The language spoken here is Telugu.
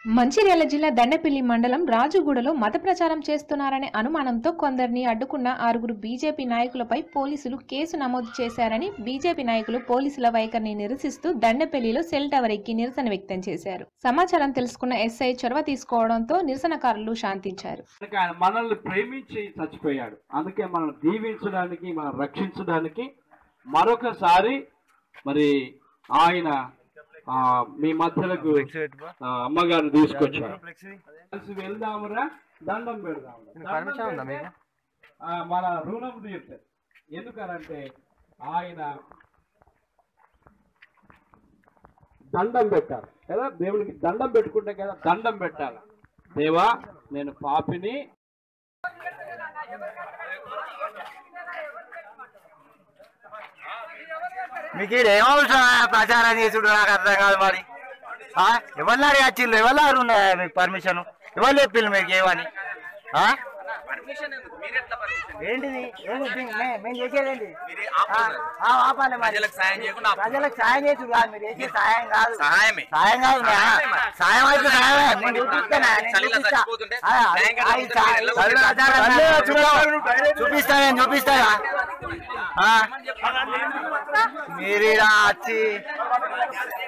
మంచిర్యాల జిల్లా దండపల్లి మండలం రాజుగూడలో మత ప్రచారం చేస్తున్నారనే అనుమానంతో కొందరిని అడ్డుకున్న ఆరుగురు బీజేపీ నాయకులపై పోలీసులు కేసు నమోదు చేశారని బీజేపీ నాయకులు పోలీసుల వైఖరిని నిరసిస్తూ దండపల్లిలో సెల్ టవర్ ఎక్కి నిరసన వ్యక్తం చేశారు సమాచారం తెలుసుకున్న ఎస్ఐ చొరవ తీసుకోవడంతో నిరసనకారులు శాంతించారు అందుకే ఆయన మనల్ని ప్రేమించి చచ్చిపోయాడు అందుకే మనల్ని దీవించడానికి మనం రక్షించడానికి మరొకసారి మరి ఆయన ఆ, మీ మధ్యలకు ఆ, అమ్మగారిని తీసుకొచ్చారు కలిసి వెళ్దామురా దండం పెడదాము పర్మిషన్ ఉందా మీకు ఆ, మన రుణం తీర్చారు ఎందుకనంటే ఆయన దండం పెట్టారు కదా దేవునికి దండం పెట్టుకుంటే కదా దండం పెట్టాలి దేవా నేను పాపిని మీకు ఈడ ఏమవసరం ప్రచారం చేసుడు నాకు అర్థం కాదు మరి ఆ? ఎవరినారు వచ్చిండ్రు ఎవరు ఉన్నాయా మీకు పర్మిషన్ ఎవరు చెప్పిండ్రు మీకు ఏమని ఆ? ఏంటిది ఏంటి మే- మేము చేసేదేంటి ఆ, ఆ, ఆపాలి మరి. ప్రజలకు సాయం చేయకుండా ఆపు. ప్రజలకు సాయం చేసుడు కాదు మీరు చేసే సాయం కాదు సహాయమే సాయం కాదు మే. సాయం అయితే సాయమే నేను చూపిస్తానా నేను చలిలో చూపిస్తా. చచ్చిపోతుంటే ఆ, బ్యాంక్ ఆ, ఈ అకౌంట్ సాయం- వెళ్ళి చలిలో వెళ్ళి చూపిస్తా. చూపిస్తా నేను చూపిస్తానా ఆ? మీరు ఈడ వచ్చి